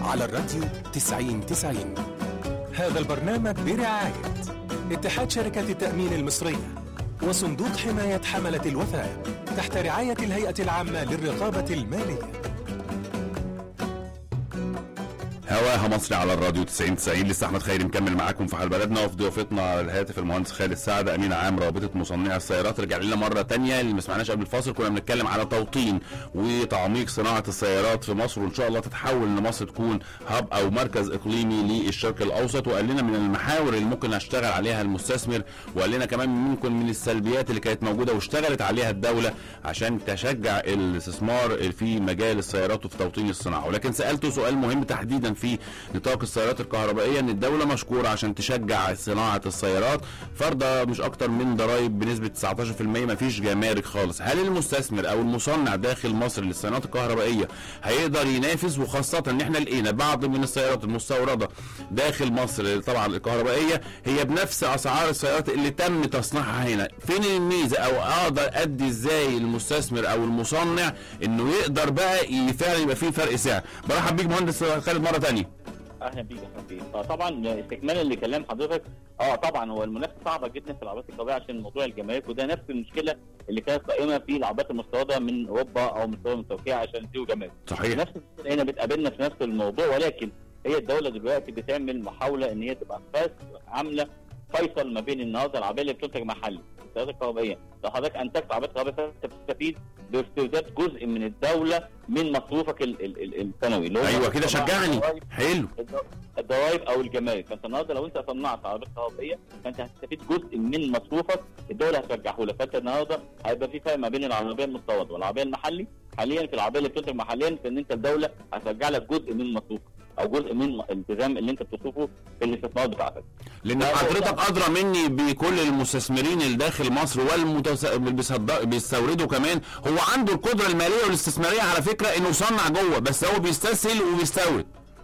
على الراديو 90 90 هذا البرنامج برعاية اتحاد شركة التأمين المصرية وصندوق حماية حملة الوثائق تحت رعاية الهيئة العامة للرقابة المالية هواها مصري على الراديو 90 90 لسه احمد خيري مكمل معاكم في حال بلدنا وفي ضيافتنا على الهاتف المهندس خالد سعد امين عام رابطه مصنعي السيارات رجع لنا مره تانية اللي ما سمعناش قبل الفاصل كنا بنتكلم على توطين وتعميق صناعه السيارات في مصر وان شاء الله تتحول ان مصر تكون هاب او مركز اقليمي للشرق الاوسط وقال لنا من المحاور اللي ممكن اشتغل عليها المستثمر وقال لنا كمان ممكن من السلبيات اللي كانت موجوده واشتغلت عليها الدوله عشان تشجع الاستثمار في مجال السيارات وفي توطين الصناعه ولكن سالته سؤال مهم تحديدا في نطاق السيارات الكهربائيه ان الدوله مشكوره عشان تشجع صناعه السيارات فرضه مش اكتر من ضرائب بنسبه 19% ما فيش جمارك خالص هل المستثمر او المصنع داخل مصر للسيارات الكهربائيه هيقدر ينافس وخاصه ان احنا لقينا بعض من السيارات المستورده داخل مصر طبعا الكهربائيه هي بنفس اسعار السيارات اللي تم تصنيعها هنا فين الميزه او اقدر ادي ازاي المستثمر او المصنع انه يقدر بقى فعلا يبقى فيه فرق سعر برحب بيك مهندس خالد مره ثانيه اهلا بيك اهلا بيك طبعا استكمالا لكلام حضرتك اه طبعا هو المنافسه صعبه جدا في العربيات الكهربائيه عشان موضوع الجمارك وده نفس المشكله اللي كانت قائمه في العربيات المستورده من اوروبا او من الدول المتوقعه عشان يديروا جمارك صحيح نفس المشكله هنا بتقابلنا في نفس الموضوع ولكن هي الدوله دلوقتي بتعمل محاوله ان هي تبقى فاس عامله فيصل ما بين النهارده العربيه اللي بتنتج محلي السيارات الكهربائيه لو حضرتك انتجت عربيه كهربائيه انت بتستفيد باسترداد جزء من الدوله من مصروفك ال- ال- ال- السنوي اللي هو ايوه كده طبعاً شجعني الضرايب- حلو الضرايب او الجمارك فانت النهارده لو انت صنعت عربيه كهربائيه فانت هتستفيد جزء من مصروفك الدوله هترجعه لك فانت النهارده هيبقى في فرق ما بين العربيه المستورده والعربيه المحلي حاليا في العربيه اللي بتنتج محليا في ان انت الدوله هترجع لك جزء من مصروفك او جزء من الالتزام اللي انت بتصرفه في الاستثمار بتاعتك لان لا، حضرتك لا. ادرى مني بكل المستثمرين اللي داخل مصر والمتس... اللي بيصد- بيستوردوا كمان هو عنده القدره الماليه والاستثماريه على فكره انه يصنع جوه بس هو بيستسهل وبيستورد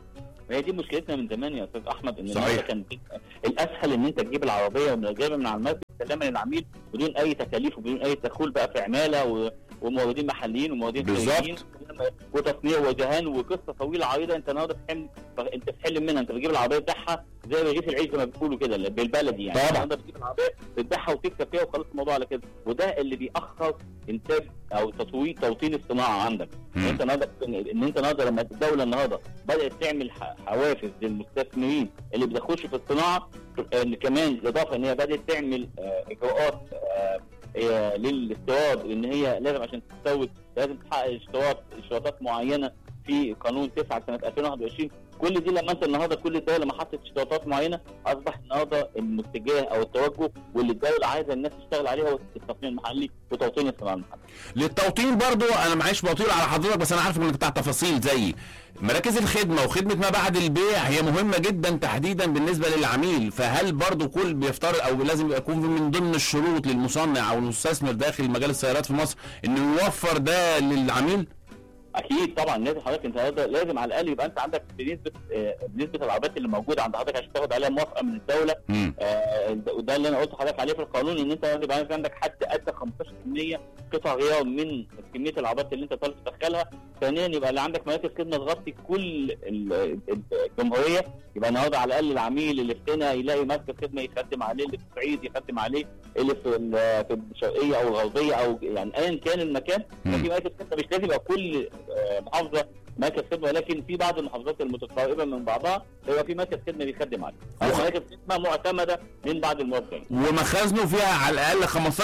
هي دي مشكلتنا من زمان يا استاذ احمد ان صحيح. النهارده كان الاسهل ان انت تجيب العربيه ومن جايبها من على المركز تسلمها للعميل بدون اي تكاليف وبدون اي تدخل بقى في عماله و... وموردين محليين وموردين بالظبط. خارجيين وتصنيع ودهان وقصه طويله عريضه انت النهارده بتحلم انت بتحلم منها انت بتجيب العربيه بتاعها زي رغيف العيش زي ما بيقولوا كده بالبلدي يعني طبعا. النهارده بتجيب العربيه بتبيعها وتكسب فيها وخلاص الموضوع على كده وده اللي بيأخر انتاج او تطوير توطين الصناعه عندك مم. انت النهارده ان انت النهارده لما الدوله النهارده بدات تعمل ح- حوافز للمستثمرين اللي بيخشوا في الصناعه ان كمان بالاضافه ان هي بدات تعمل آه، اجراءات آه، آه، للاستيراد ان هي لازم عشان تستورد لازم تحقق اشتراط اشتراطات معينه في قانون 9 سنه 2021 كل دي لما انت النهارده كل دوله لما حطت اشتراطات معينه اصبح النهارده الاتجاه او التوجه واللي الدوله عايزه الناس تشتغل عليه هو التصنيع المحلي وتوطين الصناعه المحليه. للتوطين برضو انا معيش بطير على حضرتك بس انا عارف انك بتاع تفاصيل زيي مراكز الخدمه وخدمه ما بعد البيع هي مهمه جدا تحديدا بالنسبه للعميل فهل برضو كل بيفترض او لازم يكون من ضمن الشروط للمصنع او المستثمر داخل مجال السيارات في مصر انه يوفر ده للعميل اكيد طبعا لازم حضرتك انت هذا- لازم على الاقل يبقى انت عندك بنسبه آه، بنسبه العربيات اللي موجوده عند حضرتك عشان تاخد عليها موافقه من الدوله مم. آه، وده اللي انا قلت لحضرتك عليه في القانون ان انت لازم يبقى عندك حد ادى 15% قطع غيار من كميه العربيات اللي انت طالب تدخلها ثانيا يبقى اللي عندك مراكز خدمه تغطي كل ال- ال- الجمهوريه يبقى النهارده على الاقل العميل اللي في هنا يلاقي مركز خدمه يخدم عليه اللي في الصعيد يخدم عليه اللي في ال- في الشرقيه او الغربيه او يعني ايا كان المكان مم. في مراكز خدمه مش لازم يبقى كل آه، محافظه مركز خدمه ولكن في بعض المحافظات المتقاربه من بعضها يبقى في مركز خدمه بيخدم عليه او وخ- مراكز خدمه معتمده من بعض الموظفين ومخازنه فيها على الاقل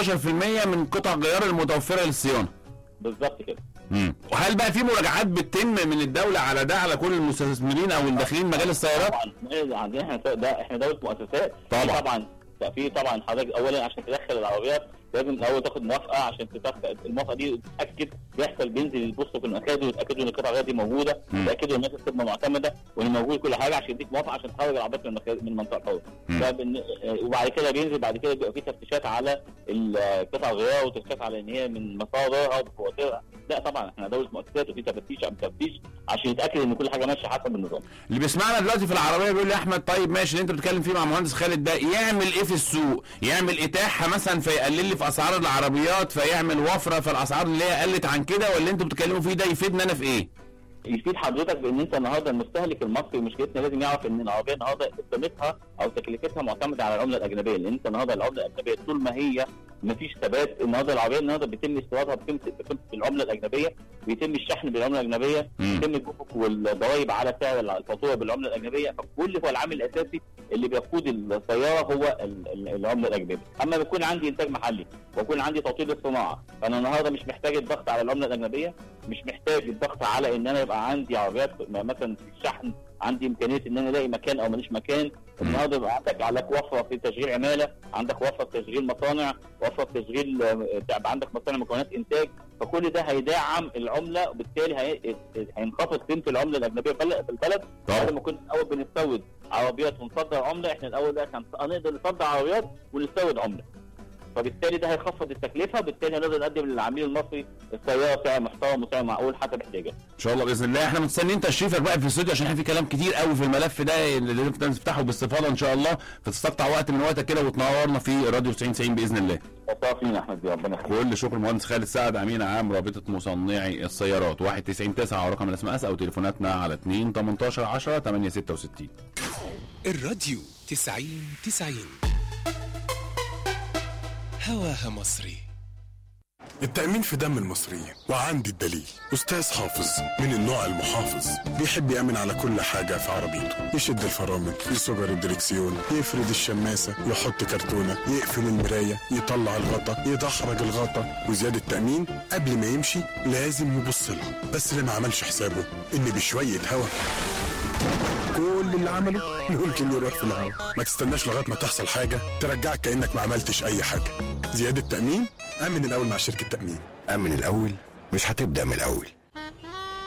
15% من قطع غيار المتوفره للصيانه بالظبط كده مم. وهل بقى في مراجعات بتتم من الدوله على ده على كل المستثمرين او اللي داخلين مجال السيارات طبعا إحنا عندنا احنا ده احنا دوله مؤسسات طبعا. في طبعا في طبعا حضرتك اولا عشان تدخل العربيات لازم الاول تاخد موافقه عشان تدخل الموافقه دي تتاكد بيحصل بينزل يبصوا في المكاتب ويتاكدوا ان القطع الغيار دي موجوده مم. يتاكدوا ان الناس خدمه معتمده وان موجود كل حاجه عشان يديك موافقه عشان تخرج العربيات من المكا- من المنطقه الحره مم. ده بن- آه، وبعد كده بينزل بعد كده بيبقى في تفتيشات على القطع الغيار وتفتيشات على ان هي من مصادرها وفواتيرها لا طبعا احنا دوله مؤسسات وفي تفتيش عن تفتيش عشان يتاكد ان كل حاجه ماشيه حسب النظام اللي بيسمعنا دلوقتي في العربيه بيقول لي احمد طيب ماشي اللي انت بتتكلم فيه مع مهندس خالد ده يعمل ايه في السوق يعمل اتاحه مثلا فيقلل لي في اسعار العربيات فيعمل وفره في الاسعار اللي هي قلت عن كده ولا انتوا بتتكلموا فيه ده يفيدنا انا في ايه يفيد حضرتك بان انت النهارده المستهلك المصري مشكلتنا لازم يعرف ان العربيه النهارده قيمتها او تكلفتها معتمده على العمله الاجنبيه لان انت النهارده العمله الاجنبيه طول ما هي ما فيش ثبات النهارده العربيه النهارده بيتم استيرادها بقيمه بقيمة العمله الاجنبيه بيتم الشحن بالعمله الاجنبيه مم. بيتم الجمرك والضرائب على سعر الفاتوره بالعمله الاجنبيه فكل هو العامل الاساسي اللي بيقود السياره هو ال- ال- العمله الاجنبيه اما بيكون عندي انتاج محلي ويكون عندي توطيد الصناعه فانا النهارده مش محتاج الضغط على العمله الاجنبيه مش محتاج الضغط على ان انا يبقى عندي عربيات مثلا في الشحن عندي امكانيه ان انا الاقي مكان او ماليش مكان النهارده يبقى عندك عندك وفره في تشغيل عماله عندك وفره في تشغيل مصانع وفره في تشغيل آه، تبقى عندك مصانع مكونات انتاج فكل ده هيدعم العمله وبالتالي هي- هينخفض قيمه العمله الاجنبيه في البلد- في البلد طبعا بدل ما كنا الاول بنستورد عربيات ونصدر عمله احنا الاول ده كان هنقدر نصدر عربيات ونستورد عمله فبالتالي ده هيخفض التكلفه بالتالي هنقدر نقدم للعميل المصري السياره سعر محترم وسعر معقول حسب احتياجه ان شاء الله باذن الله احنا مستنيين تشريفك بقى في الاستوديو عشان احنا في كلام كتير قوي في الملف ده اللي لازم نفتحه باستفاضه ان شاء الله فتستقطع وقت من وقتك كده وتنورنا في راديو 90 90 باذن الله وفاء فينا احمد دي ربنا يخليك كل شكر المهندس خالد سعد امين عام رابطه مصنعي السيارات 19 ورقم الاس ام اس او تليفوناتنا على 2 18 10 8 66 الراديو تسعين تسعين هواها مصري التأمين في دم المصريين وعندي الدليل أستاذ حافظ من النوع المحافظ بيحب يأمن على كل حاجة في عربيته يشد الفرامل يصبر الدركسيون يفرد الشماسة يحط كرتونة يقفل المراية يطلع الغطا يدحرج الغطا وزيادة تأمين قبل ما يمشي لازم يبص لها بس اللي ما عملش حسابه إن بشوية هوا كل اللي عمله ممكن يروح في الهوا ما تستناش لغايه ما تحصل حاجه ترجعك كانك ما عملتش اي حاجه زياده تامين امن الاول مع شركه تامين أمن الأول مش هتبدأ من الأول